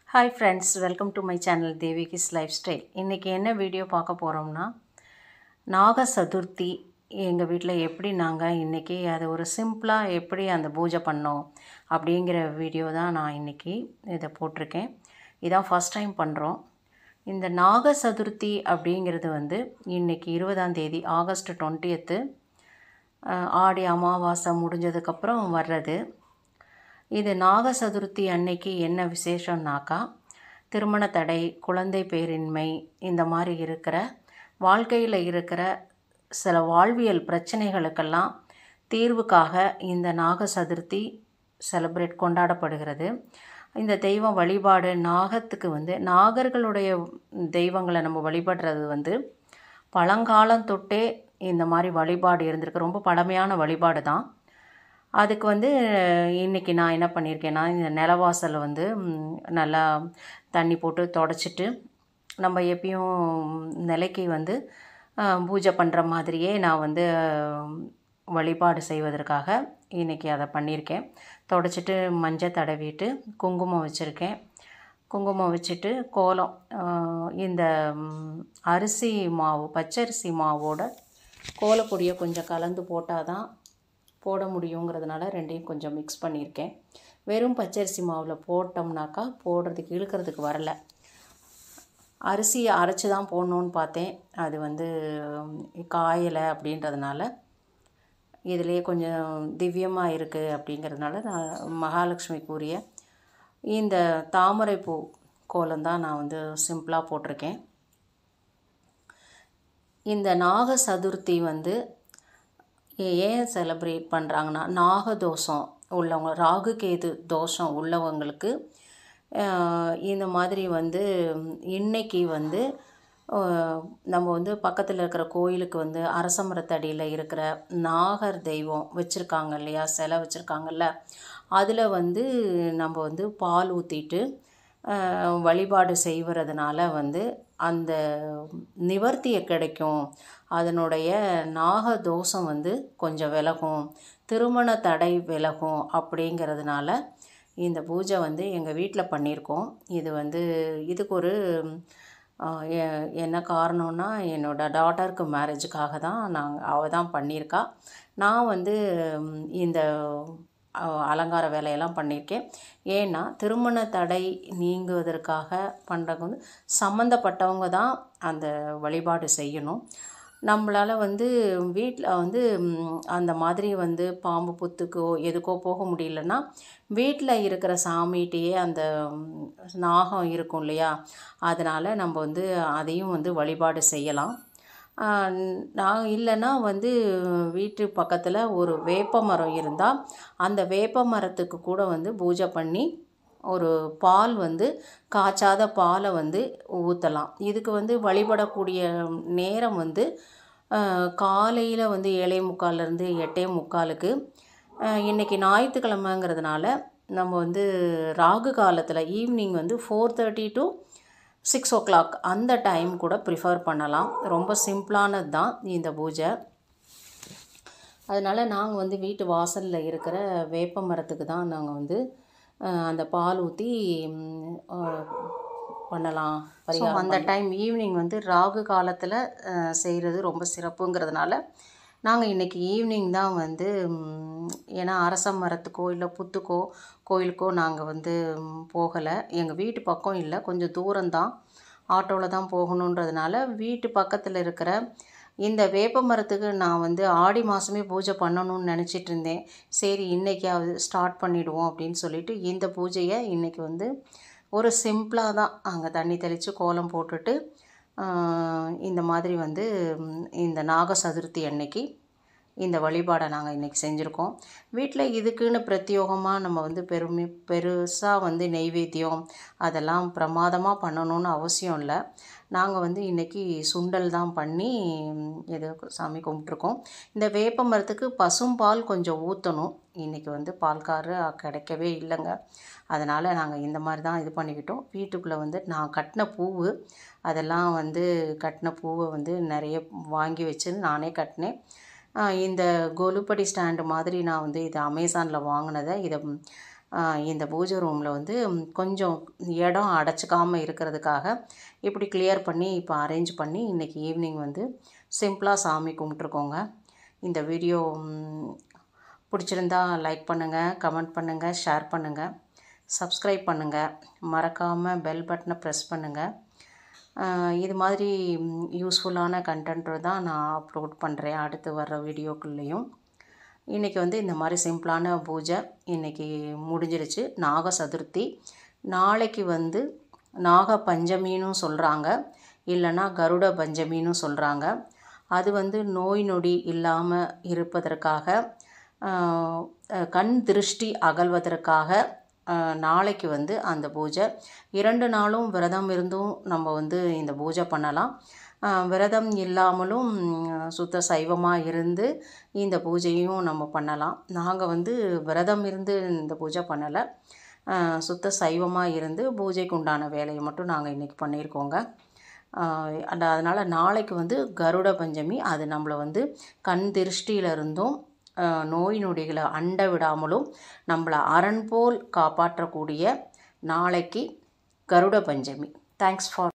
hi friends welcome to my channel Devikis lifestyle இன்றைக்கி என்ன video பார்க்க போகிறோம்னா நாக சதுர்த்தி எங்கள் வீட்டில் எப்படி நாங்கள் இன்றைக்கி அதை ஒரு சிம்பிளாக எப்படி அந்த பூஜை பண்ணோம் அப்படிங்கிற வீடியோ தான் நான் இன்றைக்கி இதை போட்டிருக்கேன் இதான் ஃபஸ்ட் டைம் பண்ணுறோம் இந்த நாக சதுர்த்தி அப்படிங்கிறது வந்து இன்றைக்கி இருபதாம் தேதி ஆகஸ்ட் டுவெண்ட்டியத்து ஆடி அமாவாசை முடிஞ்சதுக்கப்புறம் வர்றது இது நாக சதுர்த்தி அன்னைக்கு என்ன விசேஷம்னாக்கா திருமண தடை குழந்தை பேரின்மை இந்த மாதிரி இருக்கிற வாழ்க்கையில் இருக்கிற சில வாழ்வியல் பிரச்சனைகளுக்கெல்லாம் தீர்வுக்காக இந்த நாக சதுர்த்தி செலிப்ரேட் கொண்டாடப்படுகிறது இந்த தெய்வ வழிபாடு நாகத்துக்கு வந்து நாகர்களுடைய தெய்வங்களை நம்ம வழிபடுறது வந்து பழங்காலம் தொட்டே இந்த மாதிரி வழிபாடு இருந்திருக்கு ரொம்ப பழமையான வழிபாடு தான் அதுக்கு வந்து இன்றைக்கி நான் என்ன பண்ணியிருக்கேன்னா இந்த நிலவாசலை வந்து ம், நல்லா தண்ணி போட்டு தொடச்சிட்டு நம்ம எப்பயும் நிலைக்கு வந்து ஆ, பூஜை பண்ணுற மாதிரியே நான் வந்து ஆ, வழிபாடு செய்வதற்காக இன்றைக்கி அதை பண்ணியிருக்கேன் தொடச்சிட்டு மஞ்சள் தடவிட்டு குங்குமம் வச்சுருக்கேன் குங்குமம் வச்சுட்டு கோலம் ஆ, இந்த ம், அரிசி மாவு பச்சரிசி மாவோட கோலப்பொடியை கொஞ்சம் கலந்து போட்டால் தான் போட முடியுங்கிறதுனால ரெண்டையும் கொஞ்சம் மிக்ஸ் பண்ணியிருக்கேன் வெறும் பச்சரிசி மாவில் போட்டோம்னாக்கா போடுறதுக்கு இழுக்கிறதுக்கு வரல அரிசியை அரைச்சி தான் போடணுன்னு பார்த்தேன் அது வந்து காயலை அப்படின்றதுனால இதிலேயே கொஞ்சம் திவ்யமாக இருக்குது அப்படிங்கிறதுனால நான் மகாலட்சுமிக்குரிய இந்த தாமரைப்பூ கோலம் தான் நான் வந்து சிம்பிளாக போட்டிருக்கேன் இந்த நாக சதுர்த்தி வந்து ஏ- ஏன் செலிப்ரேட் பண்ணுறாங்கன்னா நாகதோஷம் உள்ளவங்க ராகு கேது தோஷம் உள்ளவங்களுக்கு ஆஹ், இந்த மாதிரி வந்து இன்னைக்கு வந்து ஆஹ், நம்ம வந்து பக்கத்தில் இருக்கிற கோயிலுக்கு வந்து அரச மரத்தடியில் இருக்கிற நாகர் தெய்வம் வச்சுருக்காங்க இல்லையா சிலை வச்சுருக்காங்கல்ல அதில் வந்து நம்ம வந்து பால் ஊற்றிட்டு வழிபாடு செய்வறதுனால வந்து அந்த நிவர்த்தியை கிடைக்கும் அதனுடைய நாக தோஷம் வந்து கொஞ்சம் விலகும் திருமண தடை விலகும் அப்படிங்கிறதுனால இந்த பூஜை வந்து எங்கள் வீட்டில் பண்ணியிருக்கோம் இது வந்து இதுக்கு ஒரு ஆஹ், எ- என்ன காரணம்னா என்னோட டாட்டருக்கு மேரேஜுக்காக தான் நாங்கள் அவள் தான் பண்ணியிருக்கா நான் வந்து ம், இந்த அஹ், அலங்கார வேலையெல்லாம் பண்ணியிருக்கேன் ஏன்னா திருமண தடை நீங்குவதற்காக பண்ணுறவங்க வந்து சம்மந்தப்பட்டவங்க தான் அந்த வழிபாடு செய்யணும் நம்மளால் வந்து வீட்டில் வந்து ம், அந்த மாதிரி வந்து பாம்பு புத்துக்கோ எதுக்கோ போக முடியலன்னா வீட்டில் இருக்கிற சாமிகிட்டேயே அந்த ம், நாகம் இருக்கும் இல்லையா அதனால் நம்ம வந்து அதையும் வந்து வழிபாடு செய்யலாம் ஆஹ் நான் இல்லைன்னா வந்து வீட்டு பக்கத்தில் ஒரு வேப்ப மரம் இருந்தால் அந்த வேப்ப மரத்துக்கு கூட வந்து பூஜை பண்ணி ஒரு பால் வந்து காய்ச்சாத பாலை வந்து ஊற்றலாம் இதுக்கு வந்து வழிபடக்கூடிய நேரம் வந்து காலையில் வந்து ஏழே முக்கால்லேருந்து எட்டே முக்காலுக்கு ஆஹ் இன்னைக்கு ஞாயிற்றுக்கிழமைங்கிறதுனால நம்ம வந்து ராகு காலத்தில் ஈவினிங் வந்து four thirty to six o'clock அந்த டைம் கூட ப்ரிஃபர் பண்ணலாம் ரொம்ப சிம்பிளானது தான் இந்த பூஜை அதனால் நாங்கள் வந்து வீட்டு வாசலில் இருக்கிற வேப்ப மரத்துக்கு தான் நாங்கள் வந்து அஹ், அந்த பால் ஊற்றி பண்ணலாம் ஸோ அந்த டைம் ஈவினிங் வந்து ராகு காலத்தில் செய்கிறது ரொம்ப சிறப்புங்கிறதுனால நாங்கள் இன்றைக்கி ஈவினிங் தான் வந்து ம், ஏன்னா அரச மரத்துக்கோ இல்லை புத்துக்கோ கோயிலுக்கோ நாங்கள் வந்து போகலை எங்கள் வீட்டு பக்கம் இல்லை கொஞ்சம் தூரம்தான் ஆட்டோவில் தான் போகணுன்றதுனால வீட்டு பக்கத்தில் இருக்கிற இந்த வேப்ப மரத்துக்கு நான் வந்து ஆடி மாதமே பூஜை பண்ணணும்னு நினச்சிட்டு இருந்தேன் சரி இன்னைக்காவது ஸ்டார்ட் பண்ணிடுவோம் அப்படின்னு சொல்லிட்டு இந்த பூஜையை இன்றைக்கி வந்து ஒரு சிம்பிளாக தான் அங்கே தண்ணி தெளித்து கோலம் போட்டுட்டு ஆஹ், இந்த மாதிரி வந்து ம், இந்த நாக சதுர்த்தி அன்னைக்கு இந்த வழிபாடை நாங்கள் இன்றைக்கி செஞ்சுருக்கோம் வீட்டில் இதுக்குன்னு பிரத்யோகமாக நம்ம வந்து பெருமை பெருசாக வந்து நெய்வேத்தியம் அதெல்லாம் பிரமாதமாக பண்ணணும்னு அவசியம் இல்லை நாங்கள் வந்து இன்றைக்கி சுண்டல் தான் பண்ணி ம், இது சாமி கும்பிட்ருக்கோம் இந்த வேப்ப மரத்துக்கு பசும்பால் கொஞ்சம் ஊற்றணும் இன்றைக்கி வந்து பால்காரு கிடைக்கவே இல்லைங்க அதனால் நாங்கள் இந்த மாதிரி தான் இது பண்ணிக்கிட்டோம் வீட்டுக்குள்ளே வந்து நான் கட்டின பூவு அதெல்லாம் வந்து கட்டின பூவை வந்து நிறைய வாங்கி வச்சு நானே கட்டினேன் ஆஹ் இந்த கொலுப்படி ஸ்டாண்டு மாதிரி நான் வந்து இது அமேசானில் வாங்கினதை இதை ஆஹ் இந்த பூஜை ரூமில் வந்து ம், கொஞ்சம் இடம் அடைச்சிக்காமல் இருக்கிறதுக்காக இப்படி கிளியர் பண்ணி இப்போ அரேஞ்ச் பண்ணி இன்றைக்கி ஈவினிங் வந்து சிம்பிளாக சாமி கும்பிட்ருக்கோங்க இந்த வீடியோ ம், பிடிச்சிருந்தா லைக் பண்ணுங்கள் கமெண்ட் பண்ணுங்கள் ஷேர் பண்ணுங்கள் சப்ஸ்கிரைப் பண்ணுங்கள் மறக்காமல் பெல் பட்டனை ப்ரெஸ் பண்ணுங்கள் இது மாதிரி யூஸ்ஃபுல்லான கண்டென்ட்டு தான் நான் அப்லோட் பண்ணுறேன் அடுத்து வர்ற வீடியோக்குள்ளேயும் இன்றைக்கி வந்து இந்த மாதிரி சிம்பிளான பூஜை இன்றைக்கி முடிஞ்சிருச்சு நாக சதுர்த்தி நாளைக்கு வந்து நாக பஞ்சமின்னு சொல்கிறாங்க இல்லைன்னா கருட பஞ்சமின்னு சொல்கிறாங்க அது வந்து நோய் நொடி இல்லாமல் இருப்பதற்காக ஆஹ், அஹ், கண் திருஷ்டி அகல்வதற்காக ஆஹ், நாளைக்கு வந்து அந்த பூஜை இரண்டு நாளும் விரதம் இருந்தும் நம்ம வந்து இந்த பூஜை பண்ணலாம் ஆஹ், விரதம் இல்லாமலும் ம், சுத்த சைவமாக இருந்து இந்த பூஜையும் நம்ம பண்ணலாம் நாங்கள் வந்து விரதம் இருந்து இந்த பூஜை பண்ணலை ஆஹ், சுத்த சைவமாக இருந்து பூஜைக்கு உண்டான வேலையை மட்டும் நாங்கள் இன்றைக்கி பண்ணியிருக்கோங்க ஆஹ் அந்த அதனால் நாளைக்கு வந்து கருட பஞ்சமி அது நம்மளை வந்து கண் திருஷ்டியில இருந்தும் ஆஹ் நோய் நொடிகளை அண்ட விடாமலும் நம்மளை அரண் போல் காப்பாற்றக்கூடிய நாளைக்கு கருட பஞ்சமி தேங்க்ஸ் ஃபார்